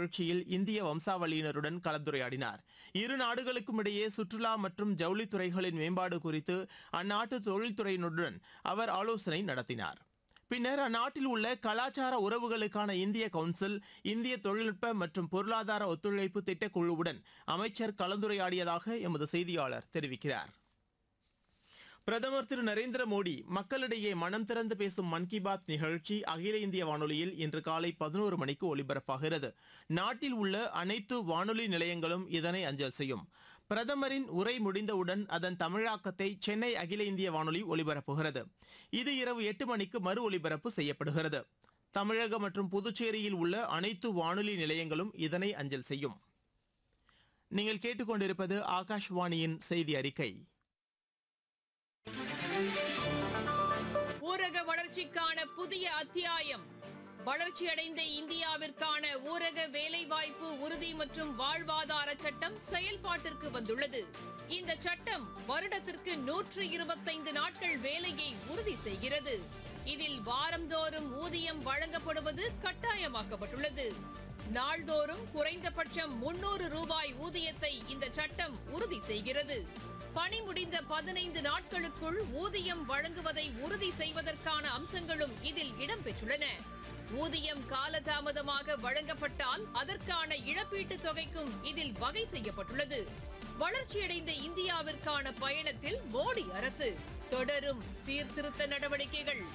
நிகழ்ச்சியில் இந்திய வம்சாவளியினருடன் கலந்துரையாடினார் இரு நாடுகளுக்கும் இடையே சுற்றுலா மற்றும் ஜவுளித்துறைகளின் மேம்பாடு குறித்து அந்நாட்டு தொழில்துறையினருடன் அவர் ஆலோசனை நடத்தினார் பின்னர் அந்நாட்டில் உள்ள கலாச்சார உறவுகளுக்கான இந்திய கவுன்சில் இந்திய தொழில்நுட்ப மற்றும் பொருளாதார ஒத்துழைப்பு திட்டக்குழுவுடன் அமைச்சர் கலந்துரையாடியதாக எமது செய்தியாளர் தெரிவிக்கிறார் பிரதமர் திரு நரேந்திர மோடி மக்களிடையே மனம் திறந்து பேசும் மன் கி பாத் நிகழ்ச்சி அகில இந்திய வானொலியில் இன்று காலை பதினோரு மணிக்கு ஒலிபரப்பாகிறது நாட்டில் உள்ள அனைத்து வானொலி நிலையங்களும் இதனை அஞ்சல் செய்யும் பிரதமரின் உரை முடிந்தவுடன் அதன் தமிழாக்கத்தை சென்னை அகில இந்திய வானொலி ஒலிபரப்புகிறது இது இரவு எட்டு மணிக்கு மறு ஒலிபரப்பு செய்யப்படுகிறது தமிழகம் மற்றும் புதுச்சேரியில் உள்ள அனைத்து வானொலி நிலையங்களும் இதனை அஞ்சல் செய்யும் நீங்கள் கேட்டுக்கொண்டிருப்பது ஆகாஷ்வாணியின் செய்தி அறிக்கை ஊரக வளர்ச்சிக்கான புதிய அத்தியாயம் வளர்ச்சியடைந்த இந்தியாவிற்கான ஊரக வேலைவாய்ப்பு உறுதி மற்றும் வாழ்வாதார சட்டம் செயல்பாட்டிற்கு வந்துள்ளது இந்த சட்டம் வருடத்திற்கு நூற்று இருபத்தைந்து நாட்கள் வேலையை உறுதி செய்கிறது இதில் வாரந்தோறும் ஊதியம் வழங்கப்படுவது கட்டாயமாக்கப்பட்டுள்ளது நாள்தோறும் குறைந்தபட்சம் முன்னூறு ரூபாய் ஊதியத்தை இந்த சட்டம் உறுதி செய்கிறது பணி முடிந்த பதினைந்து நாட்களுக்குள் ஊதியம் வழங்குவதை உறுதி செய்வதற்கான அம்சங்களும் இதில் இடம்பெற்றுள்ளன ஊதியம் காலதாமதமாக வழங்கப்பட்டால் அதற்கான இழப்பீட்டுத் தொகைக்கும் இதில் வகை செய்யப்பட்டுள்ளது வளர்ச்சியடைந்த இந்தியாவிற்கான பயணத்தில் மோடி அரசு தொடரும் சீர்திருத்த நடவடிக்கைகள்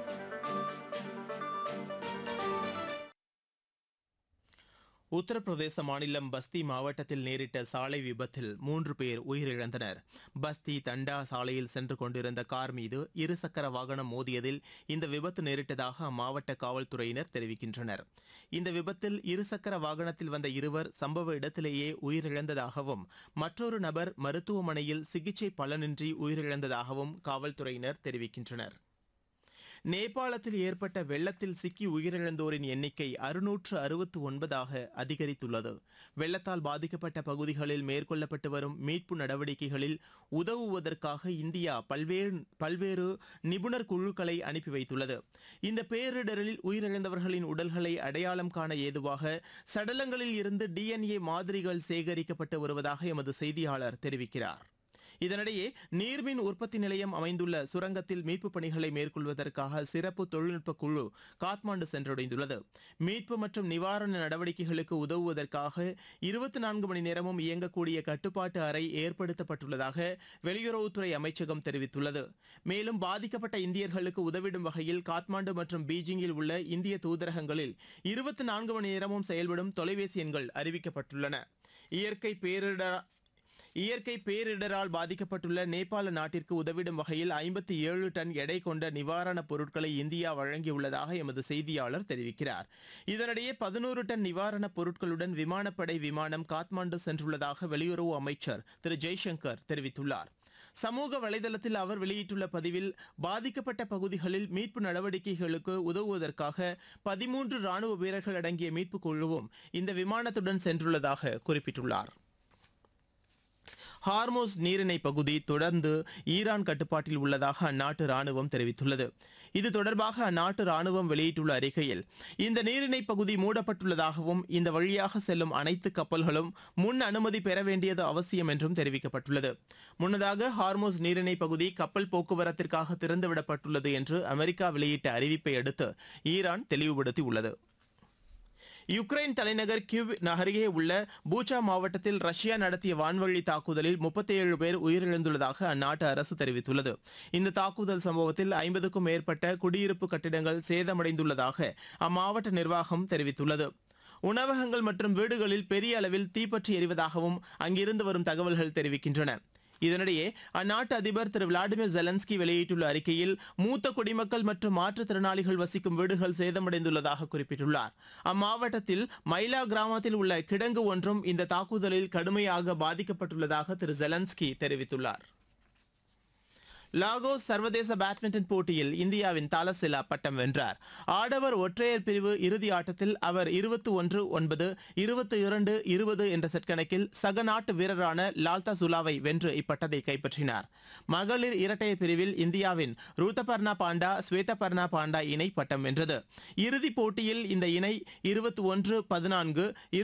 உத்தரப்பிரதேச மாநிலம் பஸ்தி மாவட்டத்தில் நேரிட்ட சாலை விபத்தில் மூன்று பேர் உயிரிழந்தனர் பஸ்தி தண்டா சாலையில் சென்று கொண்டிருந்த கார் மீது இருசக்கர வாகனம் மோதியதில் இந்த விபத்து நேரிட்டதாக அம்மாவட்ட காவல்துறையினர் தெரிவிக்கின்றனர் இந்த விபத்தில் இருசக்கர வாகனத்தில் வந்த இருவர் சம்பவ இடத்திலேயே உயிரிழந்ததாகவும் மற்றொரு நபர் மருத்துவமனையில் சிகிச்சை பலனின்றி உயிரிழந்ததாகவும் காவல்துறையினர் தெரிவிக்கின்றனர் நேபாளத்தில் ஏற்பட்ட வெள்ளத்தில் சிக்கி உயிரிழந்தோரின் எண்ணிக்கை அறுநூற்று அறுபத்து ஒன்பதாக அதிகரித்துள்ளது வெள்ளத்தால் பாதிக்கப்பட்ட பகுதிகளில் மேற்கொள்ளப்பட்டு வரும் மீட்பு நடவடிக்கைகளில் உதவுவதற்காக இந்தியா பல்வேறு பல்வேறு நிபுணர் குழுக்களை அனுப்பி வைத்துள்ளது இந்த பேரிடரில் உயிரிழந்தவர்களின் உடல்களை அடையாளம் காண ஏதுவாக சடலங்களில் இருந்து டிஎன்ஏ மாதிரிகள் சேகரிக்கப்பட்டு வருவதாக எமது செய்தியாளர் தெரிவிக்கிறார் இதனிடையே நீர்மின் உற்பத்தி நிலையம் அமைந்துள்ள சுரங்கத்தில் மீட்புப் பணிகளை மேற்கொள்வதற்காக சிறப்பு தொழில்நுட்ப குழு காத்மாண்டு சென்றடைந்துள்ளது மீட்பு மற்றும் நிவாரண நடவடிக்கைகளுக்கு உதவுவதற்காக இருபத்தி நான்கு மணி நேரமும் இயங்கக்கூடிய கட்டுப்பாட்டு அறை ஏற்படுத்தப்பட்டுள்ளதாக வெளியுறவுத்துறை அமைச்சகம் தெரிவித்துள்ளது மேலும் பாதிக்கப்பட்ட இந்தியர்களுக்கு உதவிடும் வகையில் காத்மாண்டு மற்றும் பீஜிங்கில் உள்ள இந்திய தூதரகங்களில் இருபத்தி நான்கு மணி நேரமும் செயல்படும் தொலைபேசி எண்கள் அறிவிக்கப்பட்டுள்ளன இயற்கை பேரிடர் இயற்கை பேரிடரால் பாதிக்கப்பட்டுள்ள நேபாள நாட்டிற்கு உதவிடும் வகையில் ஐம்பத்தி ஏழு டன் எடை கொண்ட நிவாரணப் பொருட்களை இந்தியா வழங்கியுள்ளதாக எமது செய்தியாளர் தெரிவிக்கிறார் இதனிடையே பதினோரு டன் நிவாரணப் பொருட்களுடன் விமானப்படை விமானம் காத்மாண்டு சென்றுள்ளதாக வெளியுறவு அமைச்சர் திரு ஜெய்சங்கர் தெரிவித்துள்ளார் சமூக வலைதளத்தில் அவர் வெளியிட்டுள்ள பதிவில் பாதிக்கப்பட்ட பகுதிகளில் மீட்பு நடவடிக்கைகளுக்கு உதவுவதற்காக பதிமூன்று ராணுவ வீரர்கள் அடங்கிய மீட்புக் குழுவும் இந்த விமானத்துடன் சென்றுள்ளதாக குறிப்பிட்டுள்ளார் ஹார்மோஸ் நீரிணை பகுதி தொடர்ந்து ஈரான் கட்டுப்பாட்டில் உள்ளதாக அந்நாட்டு ராணுவம் தெரிவித்துள்ளது இது தொடர்பாக அந்நாட்டு ராணுவம் வெளியிட்டுள்ள அறிக்கையில் இந்த நீரிணை பகுதி மூடப்பட்டுள்ளதாகவும் இந்த வழியாக செல்லும் அனைத்து கப்பல்களும் முன் அனுமதி பெற வேண்டியது அவசியம் என்றும் தெரிவிக்கப்பட்டுள்ளது முன்னதாக ஹார்மோஸ் நீரிணை பகுதி கப்பல் போக்குவரத்திற்காக திறந்துவிடப்பட்டுள்ளது என்று அமெரிக்கா வெளியிட்ட அறிவிப்பை அடுத்து ஈரான் தெளிவுபடுத்தியுள்ளது யுக்ரைன் தலைநகர் கிவ் நகரிலே உள்ள பூச்சா மாவட்டத்தில் ரஷ்யா நடத்திய வான்வழி தாக்குதலில் 37 பேர் உயிரிழந்துள்ளதாக அந்நாட்டு அரசு தெரிவித்துள்ளது இந்த தாக்குதல் சம்பவத்தில் ஐம்பதுக்கும் மேற்பட்ட குடியிருப்பு கட்டிடங்கள் சேதமடைந்துள்ளதாக அம்மாவட்ட நிர்வாகம் தெரிவித்துள்ளது உணவகங்கள் மற்றும் வீடுகளில் பெரிய அளவில் தீப்பற்றி எரிவதாகவும் அங்கிருந்து வரும் தகவல்கள் தெரிவிக்கின்றன இதனிடையே அந்நாட்டு அதிபர் திரு விளாடிமிர் ஜெலன்ஸ்கி வெளியிட்டுள்ள அறிக்கையில் மூத்த குடிமக்கள் மற்றும் மாற்றுத்திறனாளிகள் வசிக்கும் வீடுகள் சேதமடைந்துள்ளதாக குறிப்பிட்டுள்ளார் அம்மாவட்டத்தில் மைலா கிராமத்தில் உள்ள கிடங்கு ஒன்றும் இந்த தாக்குதலில் கடுமையாக பாதிக்கப்பட்டுள்ளதாக திரு ஜெலன்ஸ்கி தெரிவித்துள்ளார் லாகோஸ் சர்வதேச பேட்மிண்டன் போட்டியில் இந்தியாவின் தாலசிலா பட்டம் வென்றார் ஆடவர் ஒற்றையர் பிரிவு இறுதி ஆட்டத்தில் அவர் இருபத்தி ஒன்று ஒன்பது இருபத்தி இரண்டு இருபது என்ற செட் கணக்கில் சக நாட்டு வீரரான லால்தா சுலாவை வென்று இப்பட்டத்தை கைப்பற்றினார் மகளிர் இரட்டையர் பிரிவில் இந்தியாவின் ரூத்தபர்ணா பாண்டா ஸ்வேதபர்ணா பாண்டா இணை பட்டம் வென்றது இறுதிப் போட்டியில் இந்த இணை இருபத்தி ஒன்று பதினான்கு